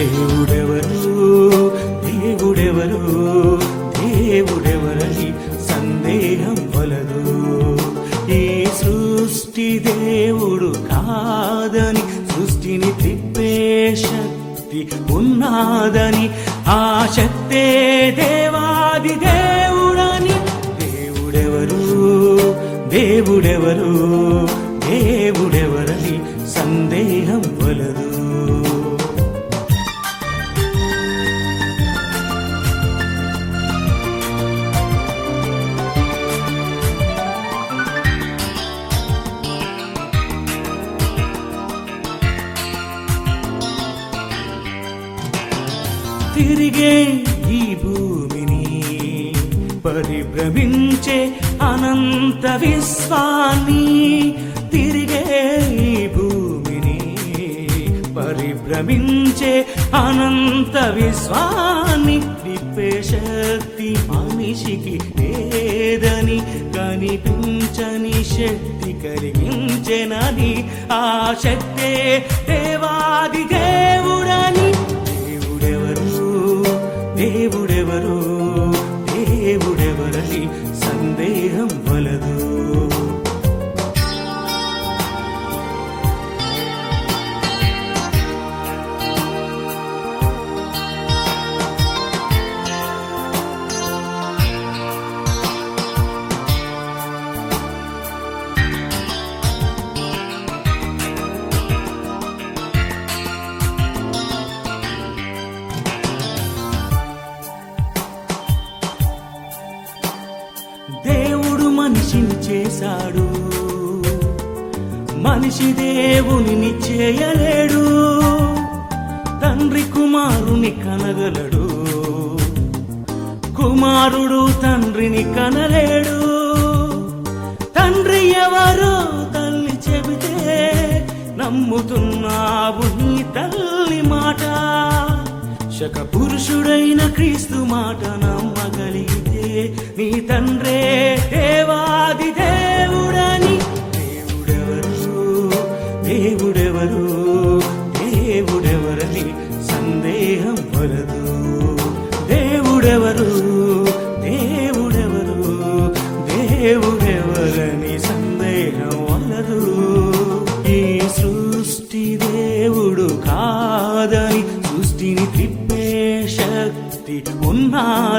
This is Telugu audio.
దేవుడెవరు దేవుడెవరు దేవుడెవరని సందేహం వలదు ఈ సృష్టి దేవుడు కాదని సృష్టిని తిప్పే శక్తి ఉన్నాదని ఆ శక్తే దేవాది దేవుడని దేవుడెవరు దేవుడెవరు దేవుడెవరని సందేహం వలదు తిరిగే ఈ భూమిని పరిభ్రమించే అనంత విశ్వాన్ని తిరిగే ఈ భూమిని పరిభ్రమించే అనంత విశ్వాన్ని తిప్పే శక్తి మనిషికి లేదని కనిపించని శక్తి కలిగించెనని ఆ శక్తే దేవాది దేవుడని దేవుడెవరు దేవుడెవరు దేవుడెవరని సందేహం వలదు దేవుడు మనిషిని చేశాడు మనిషి దేవునిని చేయలేడు తండ్రి కుమారుని కనగలడు కుమారుడు తండ్రిని కనలేడు తండ్రి ఎవరో తల్లి చెబితే నమ్ముతున్నావు నీ తల్లి మాట శక పురుషుడైన క్రీస్తు మాట నమ్మగలిగితే నీ తండ్రే దేవాది దేవుడని దేవుడెవరు దేవుడెవరు దేవుడెవరని సందేహం వలదు దేవుడెవరు దేవుడెవరు దేవుడెవరని సందేహం వలదు ఈ సృష్టి దేవుడు కాదని సృష్టిని తిప్పే శక్తి ఉన్నా